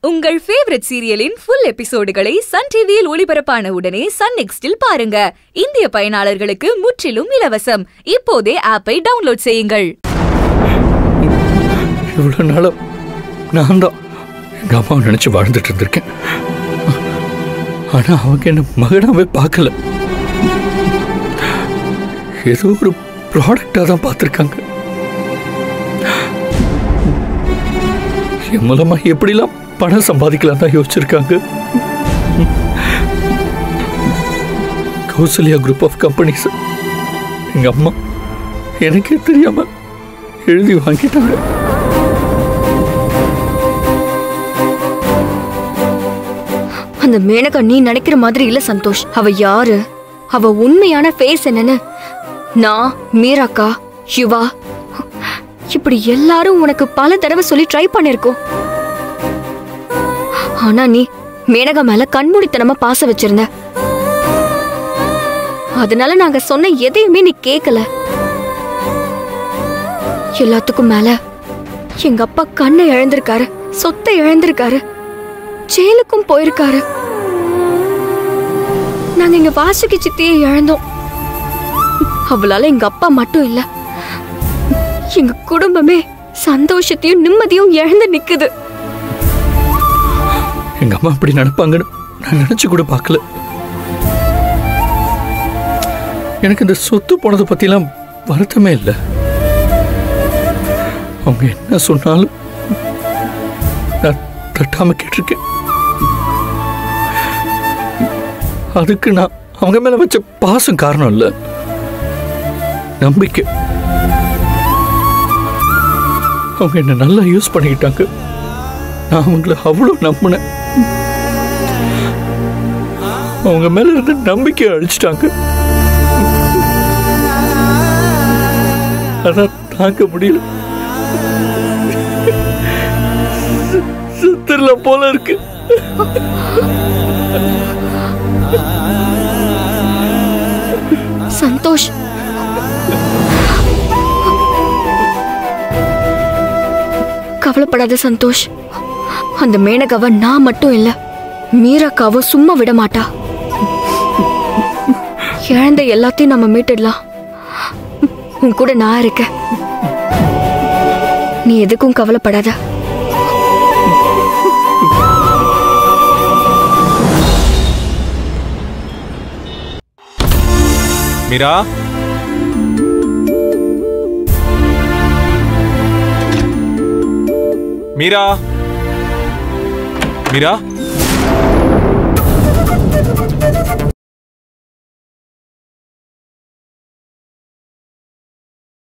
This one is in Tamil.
உங்கள் ஃபேவரட் சீரியலின் ஃபுல் எபிசோடுகளை சன் டிவியில் ஒளிபரப்பான உடனே சன் நெக்ஸ்டில் பாருங்க இந்திய பயனாளர்களுக்கு முற்றிலும் இலவசம் இப்போதே ஆப்பை டவுன்லோட் செய்யுங்கள் இவ்வளோ நாளும் நான் தான் எங்கள் அம்மாவை நினச்சி வாழ்ந்துட்டு இருந்திருக்கேன் ஆனால் அவங்க என்ன மகனாவே பார்க்கல ஏதோ ஒரு ப்ராடக்டாக தான் பார்த்துருக்காங்க என் மூலமா எப்படிலாம் பணம் சம்பாதிக்கலாம் தான் யோசிச்சிருக்காங்க கௌசல்யா குரூப் ஆஃப் கம்பெனிஸ் எங்கள் அம்மா எனக்கே தெரியாம எழுதி வாங்கிட்டாங்க அந்த மேனகா நீ நினைக்கிற மாதிரி இல்ல சந்தோஷ் அவ யாரு அவ உண்மையான ஃபேஸ் என்னன்னு நான் மீராக்கா யுவா இப்படி எல்லாரும் உனக்கு பல தடவை சொல்லி ட்ரை பண்ணிருக்கோம் ஆனா நீ மேனகா மேல கண்மூடித்தனமா பாச வச்சிருந்த அதனால நாங்க சொன்ன எதையுமே நீ கேட்கல எல்லாத்துக்கும் மேல எங்க அப்பா கண்ணை இழந்திருக்காரு சொத்தை இழந்திருக்காரு ஜெயிலுக்கும் போயிருக்காரு நாங்க எங்க வாசுகி சித்தியை இழந்தோம் அவளால எங்க அப்பா மட்டும் இல்ல எங்க குடும்பமே சந்தோஷத்தையும் நிம்மதியும் இழந்து நிக்குது எங்க அம்மா அப்படி நடப்பாங்கன்னு நான் நினைச்சு கூட பார்க்கல எனக்கு இந்த சொத்து போனதை பத்திலாம் வருத்தமே இல்லை அவங்க என்ன சொன்னாலும் நான் தட்டாம கேட்டிருக்கேன் அதுக்கு நான் அவங்க மேல வச்ச பாசம் காரணம் இல்லை நம்பிக்கை அவங்க என்ன நல்லா யூஸ் பண்ணிக்கிட்டாங்க நான் அவங்கள அவ்வளோ நம்பினேன் அவங்க மேல இருந்த நம்பிக்கை அழிச்சிட்டாங்க அதான் தாங்க முடியல சித்தர்ல போல இருக்கு சந்தோஷ் கவலைப்படாத சந்தோஷ் அந்த மேனகாவை நான் மட்டும் இல்ல மீராக்காவும் சும்மா விட மாட்டா இழந்த எல்லாத்தையும் நம்ம மீட்டுடலாம் உன் கூட நான் இருக்கேன் நீ எதுக்கும் கவலைப்படாத மீரா மீரா மீரா